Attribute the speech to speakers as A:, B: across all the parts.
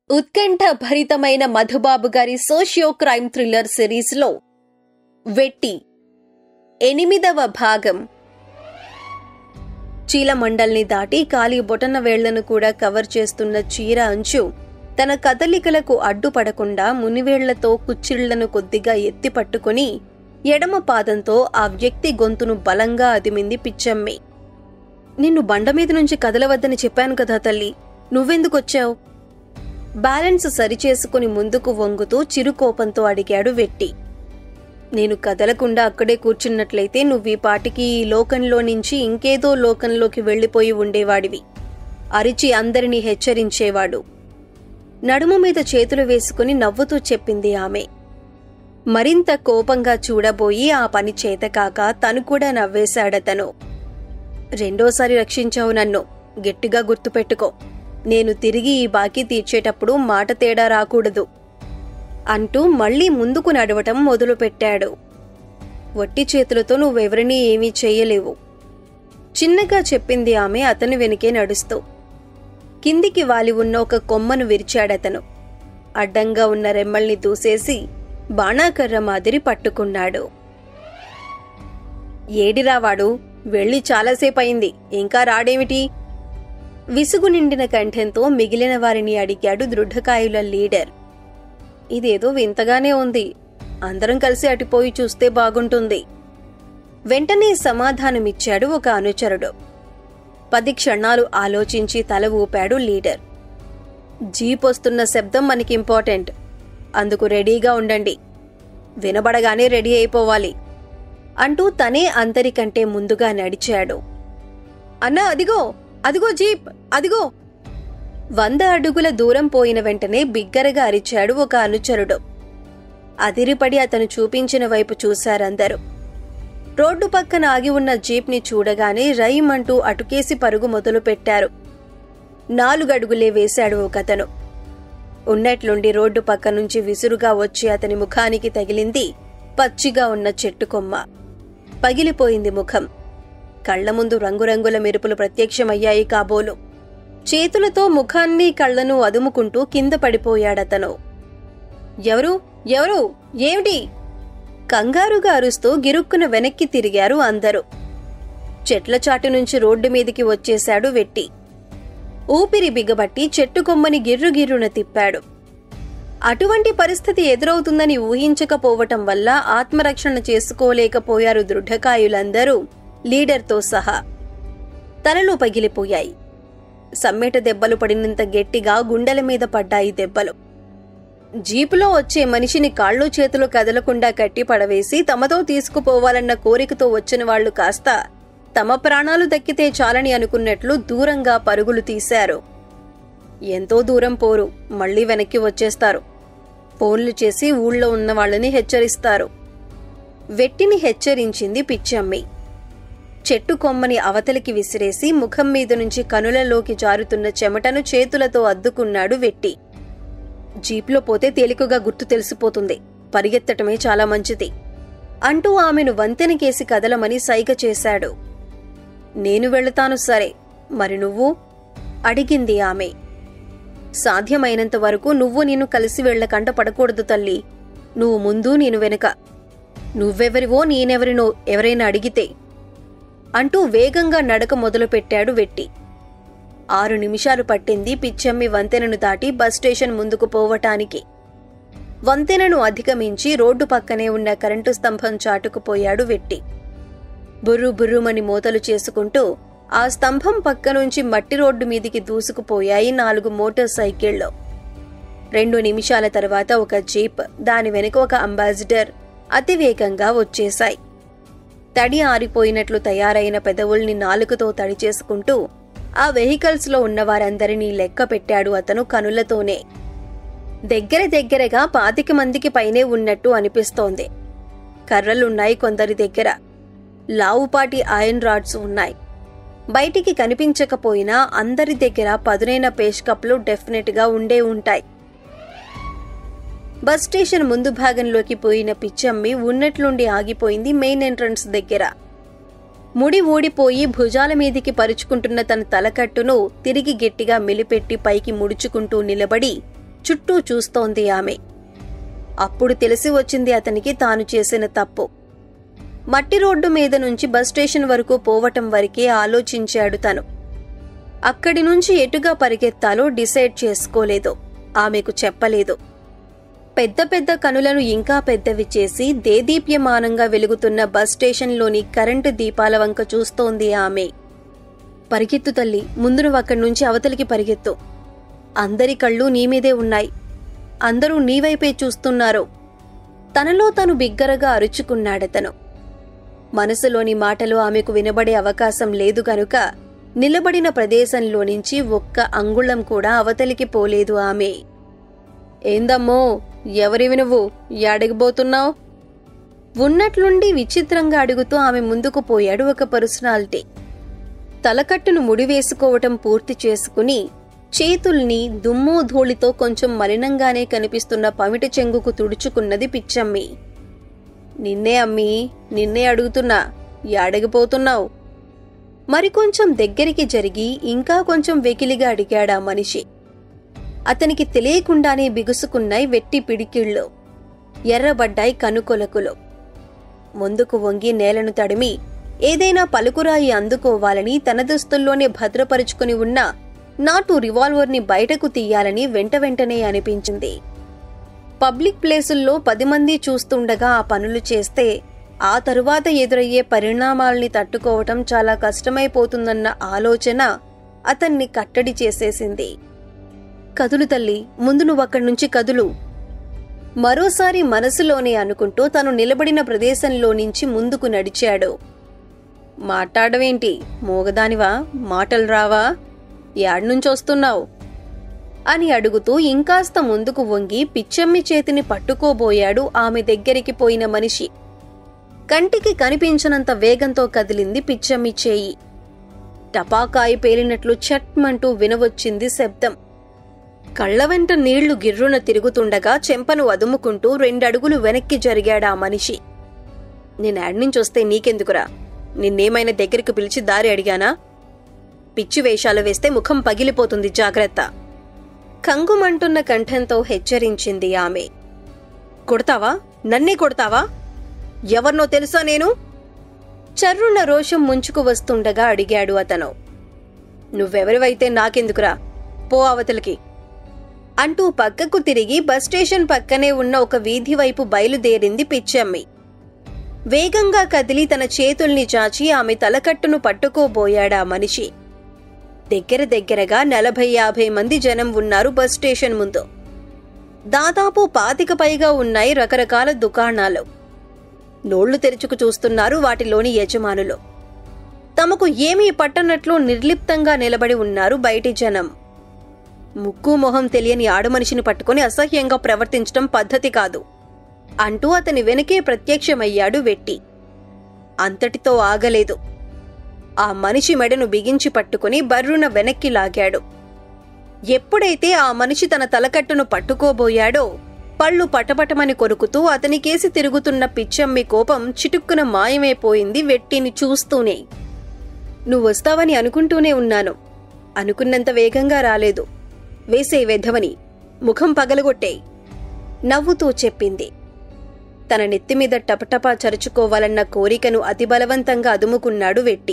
A: ఉత్కంఠ భరితమైన మధుబాబు గారి socio crime thriller సిరీస్లో వెట్టి ఎనిమిదవ భాగం చీలమండల్ని దాటి కాలి బొటన వేళ్లను కూడా కవర్ చేస్తున్న చీర అంచు తన కదలికలకు అడ్డుపడకుండా మునివేళ్లతో కుచ్చిళ్లను కొద్దిగా ఎత్తి పట్టుకుని ఎడమ పాదంతో ఆ వ్యక్తి గొంతును బలంగా అదిమింది పిచ్చమ్మి నిన్ను బండ మీద నుంచి కదలవద్దని చెప్పాను కదా తల్లి నువ్వెందుకొచ్చావు బ్యాలెన్స్ సరిచేసుకుని ముందుకు వంగుతూ చిరుకోపంతో అడిగాడు వెట్టి నేను కదలకుండా అక్కడే కూర్చున్నట్లయితే నువ్వీ పాటికి ఈ లోకంలో నుంచి ఇంకేదో లోకంలోకి వెళ్ళిపోయి ఉండేవాడివి అరిచి అందరినీ హెచ్చరించేవాడు నడుము మీద చేతులు వేసుకుని నవ్వుతూ చెప్పింది ఆమె మరింత కోపంగా చూడబోయి ఆ పని చేతకాక తను కూడా నవ్వేశాడతను రెండోసారి రక్షించావు నన్ను గట్టిగా గుర్తుపెట్టుకో నేను తిరిగి ఈ బాకీ తీర్చేటప్పుడు మాట తేడా రాకూడదు అంటూ మళ్ళీ ముందుకు నడవటం మొదలుపెట్టాడు వట్టి చేతులతో నువ్వెవరినీ ఏమీ చెయ్యలేవు చిన్నగా చెప్పింది ఆమె అతని వెనుకే నడుస్తూ కిందికి వాలి ఉన్న ఒక కొమ్మను విరిచాడతను అడ్డంగా ఉన్న రెమ్మల్ని దూసేసి బాణాకర్ర మాదిరి పట్టుకున్నాడు ఏడిరావాడు వెళ్ళి చాలాసేపు అయింది ఇంకా రాడేమిటి విసుగు నిండిన కంఠంతో మిగిలిన వారిని అడిగాడు దృఢకాయుల లీడర్ ఇదేదో వింతగానే ఉంది అందరం కలిసి అటుపోయి చూస్తే బాగుంటుంది వెంటనే సమాధానమిచ్చాడు ఒక అనుచరుడు పది క్షణాలు ఆలోచించి తల ఊపాడు లీడర్ జీప్ వస్తున్న శబ్దం మనకి ఇంపార్టెంట్ అందుకు రెడీగా ఉండండి వినబడగానే రెడీ అయిపోవాలి అంటూ తనే అందరికంటే ముందుగా నడిచాడు అన్నా అదిగో అదిగో జీప్ అదిగో వంద అడుగుల దూరం పోయిన వెంటనే బిగ్గరగా అరిచాడు ఒక అనుచరుడు అదిరిపడి అతను చూపించిన వైపు చూశారందరూ రోడ్డు పక్కన ఆగి ఉన్న జీప్ని చూడగానే రైమంటూ అటుకేసి పరుగు మొదలుపెట్టారు నాలుగడుగులే వేశాడు ఒకతను ఉన్నట్లుండి రోడ్డు పక్క నుంచి విసురుగా వచ్చి అతని ముఖానికి తగిలింది పచ్చిగా ఉన్న చెట్టు కొమ్మ పగిలిపోయింది ముఖం కళ్ల ముందు రంగురంగుల మెరుపులు ప్రత్యక్షమయ్యాయి కాబోలు చేతులతో ముఖాన్ని కళ్లను అదుముకుంటూ కింద పడిపోయాడతను ఎవరు ఎవరు ఏమిటి కంగారుగా అరుస్తూ గిరుక్కున వెనక్కి తిరిగారు అందరూ చెట్ల చాటు నుంచి రోడ్డు మీదికి వచ్చేశాడు వెట్టి ఊపిరి బిగబట్టి చెట్టు కొమ్మని గిర్రుగిర్రున తిప్పాడు అటువంటి పరిస్థితి ఎదురవుతుందని ఊహించకపోవటం వల్ల ఆత్మరక్షణ చేసుకోలేకపోయారు దృఢకాయులందరూ లీడర్తో సహా తలలు పగిలిపోయాయి సమ్మెట దెబ్బలు పడినంత గట్టిగా గుండెల మీద పడ్డాయి దెబ్బలు జీపులో వచ్చే మనిషిని కాళ్ళు చేతులు కదలకుండా కట్టి పడవేసి తమతో తీసుకుపోవాలన్న కోరికతో వచ్చిన వాళ్లు కాస్త తమ ప్రాణాలు దక్కితే చాలని అనుకున్నట్లు దూరంగా పరుగులు తీశారు ఎంతో దూరం పోరు మళ్ళీ వెనక్కి వచ్చేస్తారు ఫోన్లు చేసి ఊళ్ళో ఉన్న వాళ్ళని హెచ్చరిస్తారు వెట్టిని హెచ్చరించింది పిచ్చమ్మి చెట్టు కొమ్మని అవతలికి విసిరేసి ముఖం మీద నుంచి కనులలోకి జారుతున్న చెమటను చేతులతో అద్దుకున్నాడు వెట్టి జీప్లో పోతే తేలికగా గుర్తు తెలిసిపోతుంది పరిగెత్తటమే చాలా మంచిది అంటూ ఆమెను వంతెనకేసి కదలమని సైగ చేశాడు నేను వెళతాను సరే మరి నువ్వు అడిగింది ఆమె సాధ్యమైనంత వరకు నువ్వు నేను కలిసి వెళ్ళకంట పడకూడదు తల్లి నువ్వు ముందు నేను వెనుక నువ్వెవరివో నేనెవరినో ఎవరైనా అడిగితే అంటూ వేగంగా నడక మొదలుపెట్టాడు వెట్టి ఆరు నిమిషాలు పట్టింది పిచ్చమ్మి వంతెనను దాటి బస్ స్టేషన్ ముందుకు పోవటానికి వంతెనను అధిగమించి రోడ్డు పక్కనే ఉన్న కరెంటు స్తంభం చాటుకుపోయాడు వెట్టి బుర్రు బుర్రుమని మోతలు చేసుకుంటూ ఆ స్తంభం పక్క నుంచి మట్టి రోడ్డు మీదికి దూసుకుపోయాయి నాలుగు మోటార్ సైకిళ్లు రెండు నిమిషాల తర్వాత ఒక జీప్ దాని వెనుక ఒక అంబాసిడర్ అతివేగంగా వచ్చేశాయి తడి ఆరిపోయినట్లు తయారైన పెదవుల్ని నాలుకతో తడి చేసుకుంటూ ఆ వెహికల్స్ లో ఉన్న వారందరినీ లెక్క పెట్టాడు అతను కనులతోనే దగ్గర దగ్గరగా పాతిక మందికి పైనే ఉన్నట్టు అనిపిస్తోంది కర్రలున్నాయి కొందరి దగ్గర లావుపాటి ఐరన్ రాడ్స్ ఉన్నాయి బయటికి కనిపించకపోయినా అందరి దగ్గర పదునైన పేష్కప్లు డెఫినెట్ గా ఉండే ఉంటాయి బస్ స్టేషన్ ముందు భాగంలోకి పోయిన పిచ్చమ్మి ఉన్నట్లుండి ఆగిపోయింది మెయిన్ ఎంట్రన్స్ దగ్గర ముడి ఊడిపోయి భుజాల మీదికి పరుచుకుంటున్న తన తలకట్టును తిరిగి గట్టిగా మెలిపెట్టి పైకి ముడుచుకుంటూ నిలబడి చుట్టూ చూస్తోంది ఆమె అప్పుడు తెలిసి వచ్చింది అతనికి తాను చేసిన తప్పు మట్టి రోడ్డు మీద నుంచి బస్ స్టేషన్ వరకు పోవటం వరకే ఆలోచించాడు తను అక్కడి నుంచి ఎటుగా పరిగెత్తాలో డిసైడ్ చేసుకోలేదు ఆమెకు చెప్పలేదు పెద్ద పెద్ద కనులను ఇంకా పెద్దవి చేసి దేదీప్యమానంగా వెలుగుతున్న బస్ స్టేషన్లోని కరెంటు దీపాల వంక చూస్తోంది ఆమె పరిగెత్తు తల్లి ముందు నువ్వు అక్కడి నుంచి అవతలికి పరిగెత్తు అందరి కళ్ళు నీ మీదే ఉన్నాయి అందరూ నీ వైపే చూస్తున్నారు తనలో తను బిగ్గరగా అరుచుకున్నాడతను మనసులోని మాటలు ఆమెకు వినబడే అవకాశం లేదు గనుక నిలబడిన ప్రదేశంలో నుంచి ఒక్క అంగుళం కూడా అవతలికి పోలేదు ఆమె ఏందమ్మో ఎవరివి నువ్వు యాడగిపోతున్నావు ఉన్నట్లుండి విచిత్రంగా అడుగుతూ ఆమె ముందుకు పోయాడు ఒక పర్సనాలిటీ తలకట్టును ముడివేసుకోవటం పూర్తి చేసుకుని చేతుల్ని దుమ్ము ధూళితో కొంచెం మలినంగానే కనిపిస్తున్న పమిట చెంగుకు తుడుచుకున్నది పిచ్చమ్మి నిన్నే అమ్మి నిన్నే అడుగుతున్నా యాడగిపోతున్నావు మరికొంచెం దగ్గరికి జరిగి ఇంకా కొంచెం వెకిలిగా అడిగాడా మనిషి అతనికి తెలియకుండానే బిగుసుకున్నాయి వెట్టి పిడికిళ్ళు ఎర్రబడ్డాయి కనుకొలకులు ముందుకు వంగి నేలను తడిమి ఏదైనా పలుకురాయి అందుకోవాలని తన దుస్తుల్లోనే భద్రపరుచుకుని ఉన్న నాటు రివాల్వర్ని బయటకు తీయాలని వెంట వెంటనే అనిపించింది పబ్లిక్ ప్లేసుల్లో పది మంది చూస్తుండగా ఆ పనులు చేస్తే ఆ తరువాత ఎదురయ్యే పరిణామాల్ని తట్టుకోవటం చాలా కష్టమైపోతుందన్న ఆలోచన అతన్ని కట్టడి చేసేసింది కదులు తల్లి ముందు నువ్వక్కడి నుంచి కదులు మరోసారి మనసులోనే అనుకుంటూ తను నిలబడిన ప్రదేశంలో నుంచి ముందుకు నడిచాడు మాట్లాడవేంటి మోగదానివా మాటలు రావా యాడ్నుంచొస్తున్నావు అని అడుగుతూ ఇంకాస్త ముందుకు వంగి పిచ్చమ్మి చేతిని పట్టుకోబోయాడు ఆమె దగ్గరికి పోయిన మనిషి కంటికి కనిపించనంత వేగంతో కదిలింది పిచ్చమ్మి చేయి టపాకాయి పేలినట్లు చట్మంటూ వినవచ్చింది శబ్దం కళ్ళ వెంట నీళ్లు గిర్రున తిరుగుతుండగా చెంపను అదుముకుంటూ రెండడుగులు వెనక్కి జరిగాడా మనిషి నేనాడ్నుంచొస్తే నీకెందుకురా నిన్నేమైనా దగ్గరికి పిలిచి దారి అడిగానా పిచ్చి వేషాలు వేస్తే ముఖం పగిలిపోతుంది జాగ్రత్త కంగుమంటున్న కంఠంతో హెచ్చరించింది ఆమె కొడతావా నన్నే కొడతావా ఎవరినో తెలుసా నేను చర్రున రోషం ముంచుకు వస్తుండగా అడిగాడు అతను నువ్వెవరివైతే నాకెందుకురా పో అవతలికి అంటూ పక్కకు తిరిగి బస్ స్టేషన్ పక్కనే ఉన్న ఒక వీధి వైపు బయలుదేరింది పిచ్చమ్మి వేగంగా కదిలి తన చేతుల్ని చాచి ఆమె తలకట్టును పట్టుకోబోయాడా మనిషి దగ్గర దగ్గరగా నలభై యాభై మంది జనం ఉన్నారు బస్ స్టేషన్ ముందు దాదాపు పాతిక పైగా ఉన్నాయి రకరకాల దుకాణాలు నోళ్లు తెరుచుకు చూస్తున్నారు వాటిలోని యజమానులు తమకు ఏమీ పట్టనట్లు నిర్లిప్తంగా నిలబడి ఉన్నారు బయటి జనం ముక్కు మొహం తెలియని ఆడమనిషిని పట్టుకుని అసహ్యంగా ప్రవర్తించడం పద్ధతి కాదు అంటూ అతని వెనకే ప్రత్యక్షమయ్యాడు వెట్టి అంతటితో ఆగలేదు ఆ మనిషి మెడను బిగించి పట్టుకుని బర్రున వెనక్కి లాగాడు ఎప్పుడైతే ఆ మనిషి తన తలకట్టును పట్టుకోబోయాడో పళ్ళు పటపటమని కొరుకుతూ అతనికేసి తిరుగుతున్న పిచ్చమ్మి కోపం చిటుక్కున మాయమైపోయింది వెట్టిని చూస్తూనే నువ్వొస్తావని అనుకుంటూనే ఉన్నాను అనుకున్నంత వేగంగా రాలేదు వేసే వెధవని ముఖం పగలగొట్టే నవ్వుతూ చెప్పింది తన నెత్తిమీద టపటపా చరుచుకోవాలన్న కోరికను అతి బలవంతంగా అదుముకున్నాడు వెట్టి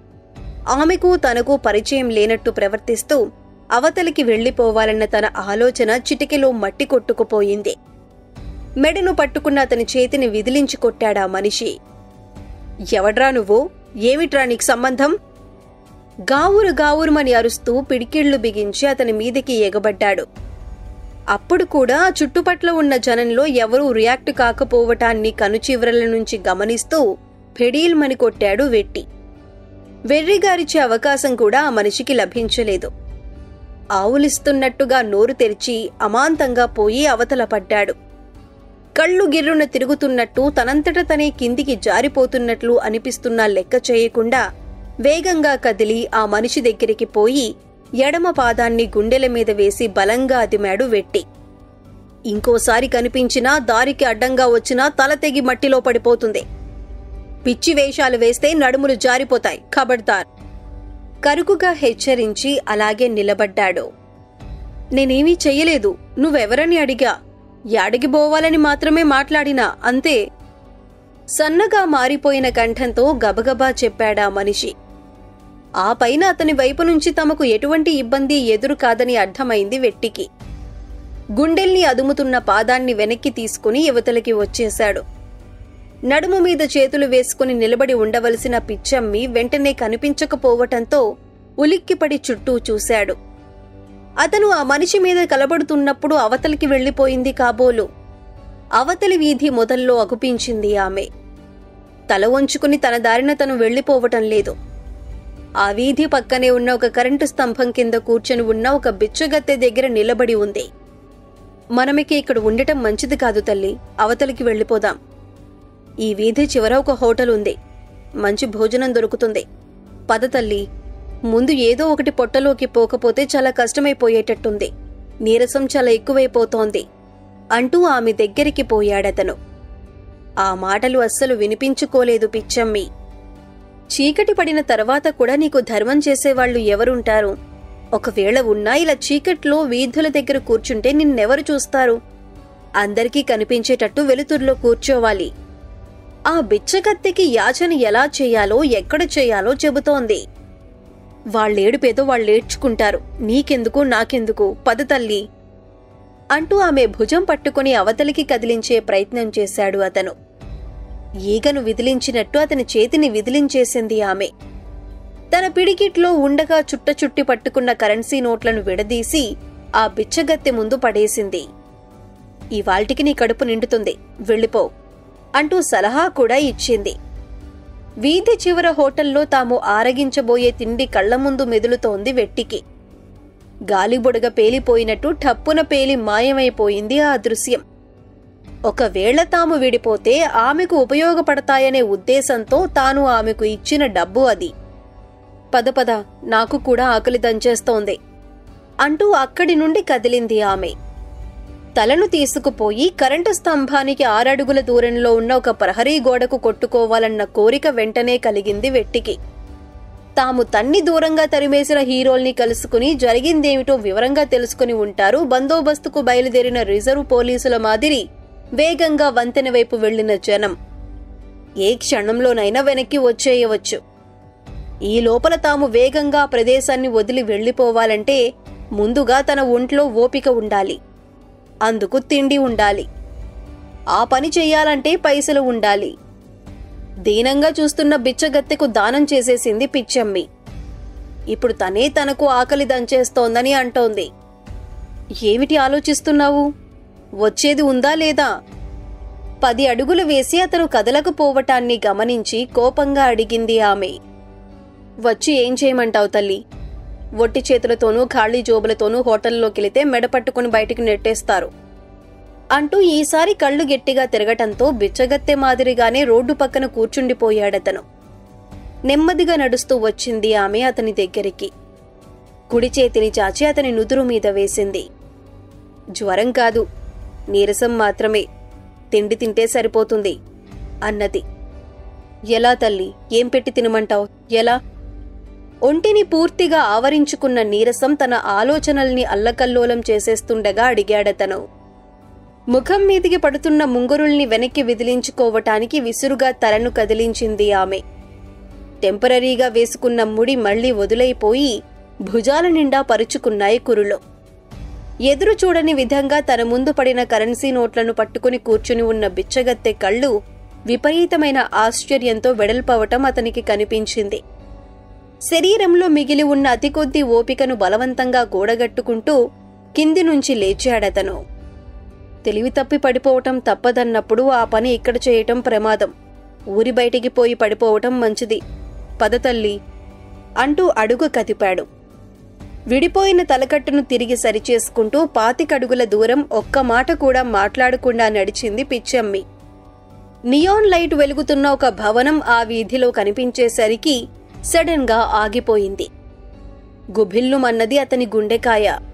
A: ఆమెకు తనకు పరిచయం లేనట్టు ప్రవర్తిస్తూ అవతలికి వెళ్లిపోవాలన్న తన ఆలోచన చిటికెలో మట్టి కొట్టుకుపోయింది మెడను పట్టుకున్న అతని చేతిని విదిలించి కొట్టాడా మనిషి ఎవడ్రా నువ్వు ఏమిట్రా నీకు సంబంధం గావురు గావురుమని అరుస్తూ పిడికిళ్లు బిగించి అతని మీదికి ఎగబడ్డాడు అప్పుడు కూడా ఆ చుట్టుపట్ల ఉన్న జనంలో ఎవరూ రియాక్ట్ కాకపోవటాన్ని కనుచివరల నుంచి గమనిస్తూ ఫెడీల్మని కొట్టాడు వెట్టి వెర్రిగారిచే అవకాశం కూడా ఆ మనిషికి లభించలేదు ఆవులిస్తున్నట్టుగా నోరు తెరిచి అమాంతంగా పోయి అవతల పడ్డాడు కళ్ళు గిర్రున తిరుగుతున్నట్టు తనంతట తనే కిందికి జారిపోతున్నట్లు అనిపిస్తున్నా లెక్క చేయకుండా వేగంగా కదిలి ఆ మనిషి దగ్గరికి పోయి ఎడమ పాదాన్ని గుండెల మీద వేసి బలంగా అదిమాడు వెట్టి ఇంకోసారి కనిపించినా దారికి అడ్డంగా వచ్చినా తల తెగి మట్టిలో పడిపోతుంది పిచ్చి వేషాలు వేస్తే నడుములు జారిపోతాయి ఖబర్దార్ కరుకుగా హెచ్చరించి అలాగే నిలబడ్డాడు నేనేమీ చెయ్యలేదు నువ్వెవరని అడిగా యాడికి పోవాలని మాత్రమే మాట్లాడినా అంతే సన్నగా మారిపోయిన కంఠంతో గబగబా చెప్పాడా మనిషి ఆ పైన అతని వైపు నుంచి తమకు ఎటువంటి ఇబ్బంది ఎదురు కాదని అర్థమైంది వెట్టికి గుండెల్ని అదుముతున్న పాదాన్ని వెనక్కి తీసుకుని యువతలకి వచ్చేశాడు నడుము మీద చేతులు వేసుకుని నిలబడి ఉండవలసిన పిచ్చమ్మి వెంటనే కనిపించకపోవటంతో ఉలిక్కిపడి చుట్టూ చూశాడు అతను ఆ మనిషి మీద కలబడుతున్నప్పుడు అవతలికి వెళ్లిపోయింది కాబోలు అవతలి వీధి మొదల్లో అగుపించింది ఆమె తల వంచుకుని తన దారిన తను వెళ్లిపోవటం లేదు ఆ వీధి పక్కనే ఉన్న ఒక కరెంటు స్తంభం కింద కూర్చొని ఉన్న ఒక బిచ్చగత్తె దగ్గర నిలబడి ఉంది మనమికి ఇక్కడ ఉండటం మంచిది కాదు తల్లి అవతలికి వెళ్ళిపోదాం ఈ వీధి చివర ఒక హోటల్ ఉంది మంచి భోజనం దొరుకుతుంది పద తల్లి ముందు ఏదో ఒకటి పొట్టలోకి పోకపోతే చాలా కష్టమైపోయేటట్టుంది నీరసం చాలా ఎక్కువైపోతోంది అంటూ ఆమె దగ్గరికి పోయాడతను ఆ మాటలు అస్సలు వినిపించుకోలేదు పిచ్చమ్మి చీకటి పడిన తర్వాత కూడా నీకు ధర్మం చేసేవాళ్లు ఎవరుంటారు ఒకవేళ ఉన్నా ఇలా చీకట్లో వీధుల దగ్గర కూర్చుంటే నిన్నెవరు చూస్తారు అందరికీ కనిపించేటట్టు వెలుతురులో కూర్చోవాలి ఆ బిచ్చగత్తెకి యాచన ఎలా చేయాలో ఎక్కడ చేయాలో చెబుతోంది వాళ్ళేడుపేదో వాళ్ళేడ్చుకుంటారు నీకెందుకు నాకెందుకు పద తల్లి అంటూ ఆమె భుజం పట్టుకుని అవతలికి కదిలించే ప్రయత్నం చేశాడు అతను ఈగను విదిలించినట్టు అతని చేతిని విదిలించేసింది ఆమె తన పిడికిట్లో ఉండగా చుట్ట చుట్టి పట్టుకున్న కరెన్సీ నోట్లను విడదీసి ఆ బిచ్చగత్తె ముందు పడేసింది ఇవాల్టికి నీ కడుపు నిండుతుంది వెళ్ళిపో అంటూ సలహా కూడా ఇచ్చింది వీధి చివర హోటల్లో తాము ఆరగించబోయే తిండి కళ్ల ముందు మెదులుతోంది వెట్టికి గాలిబుడగ పేలిపోయినట్టు టప్పున పేలి మాయమైపోయింది ఆ దృశ్యం ఒకవేళ తాము విడిపోతే ఆమెకు ఉపయోగపడతాయనే ఉద్దేశంతో తాను ఆమెకు ఇచ్చిన డబ్బు అది పద పద నాకు కూడా ఆకలి దంచేస్తోంది అంటూ అక్కడి నుండి కదిలింది ఆమె తలను తీసుకుపోయి కరెంటు స్తంభానికి ఆరడుగుల దూరంలో ఉన్న ఒక ప్రహరీ గోడకు కొట్టుకోవాలన్న కోరిక వెంటనే కలిగింది వెట్టికి తాము తన్ని దూరంగా తరిమేసిన హీరోల్ని కలుసుకుని జరిగిందేమిటో వివరంగా తెలుసుకుని ఉంటారు బందోబస్తుకు బయలుదేరిన రిజర్వ్ పోలీసుల మాదిరి వేగంగా వంతెన వైపు వెళ్లిన జనం ఏ క్షణంలోనైనా వెనక్కి వచ్చేయవచ్చు ఈ లోపల తాము వేగంగా ఆ ప్రదేశాన్ని వదిలి వెళ్లిపోవాలంటే ముందుగా తన ఒంట్లో ఓపిక ఉండాలి అందుకు తిండి ఉండాలి ఆ పని చెయ్యాలంటే పైసలు ఉండాలి దీనంగా చూస్తున్న బిచ్చగత్తెకు దానం చేసేసింది పిచ్చమ్మి ఇప్పుడు తనే తనకు ఆకలి దంచేస్తోందని అంటోంది ఏమిటి ఆలోచిస్తున్నావు వచ్చేది ఉందా లేదా పది అడుగులు వేసి అతను కదలకపోవటాన్ని గమనించి కోపంగా అడిగింది ఆమె వచ్చి ఏం చేయమంటావు తల్లి ఒట్టి చేతులతోనూ ఖాళీ జోబులతోనూ హోటల్లోకెళితే మెడ పట్టుకుని బయటికి నెట్టేస్తారు అంటూ ఈసారి కళ్ళు గట్టిగా తిరగటంతో బిచ్చగత్తె మాదిరిగానే రోడ్డు పక్కన కూర్చుండిపోయాడతను నెమ్మదిగా నడుస్తూ వచ్చింది ఆమె అతని దగ్గరికి కుడి చేతిని చాచి అతని నుదురు మీద వేసింది జ్వరం కాదు నీరసం మాత్రమే తిండి తింటే సరిపోతుంది అన్నది ఎలా తల్లి ఏం పెట్టి తినమంటావు ఎలా ఒంటిని పూర్తిగా ఆవరించుకున్న నీరసం తన ఆలోచనల్ని అల్లకల్లోలం చేసేస్తుండగా అడిగాడతను ముఖం మీదికి పడుతున్న ముంగురుల్ని వెనక్కి విదిలించుకోవటానికి విసురుగా తలను కదిలించింది ఆమె టెంపరరీగా వేసుకున్న ముడి మళ్లీ వదులైపోయి భుజాల నిండా పరుచుకున్నాయి కురులో ఎదురు చూడని విధంగా తన ముందు పడిన కరెన్సీ నోట్లను పట్టుకుని కూర్చుని ఉన్న బిచ్చగత్తె కళ్ళు విపరీతమైన ఆశ్చర్యంతో వెడల్పవటం అతనికి కనిపించింది శరీరంలో మిగిలి ఉన్న అతి కొద్ది ఓపికను బలవంతంగా గోడగట్టుకుంటూ కింది నుంచి లేచాడతను తెలివి తప్పి పడిపోవటం తప్పదన్నప్పుడు ఆ పని ఇక్కడ చేయటం ప్రమాదం ఊరి బయటికి పోయి పడిపోవటం మంచిది పద తల్లి అంటూ అడుగు కదిపాడు విడిపోయిన తలకట్టును తిరిగి సరిచేసుకుంటూ పాతికడుగుల దూరం ఒక్క మాట కూడా మాట్లాడకుండా నడిచింది పిచ్చమ్మి నియాన్ లైట్ వెలుగుతున్న ఒక భవనం ఆ వీధిలో కనిపించేసరికి సడన్ గా ఆగిపోయింది గుభిల్లుమన్నది అతని గుండెకాయ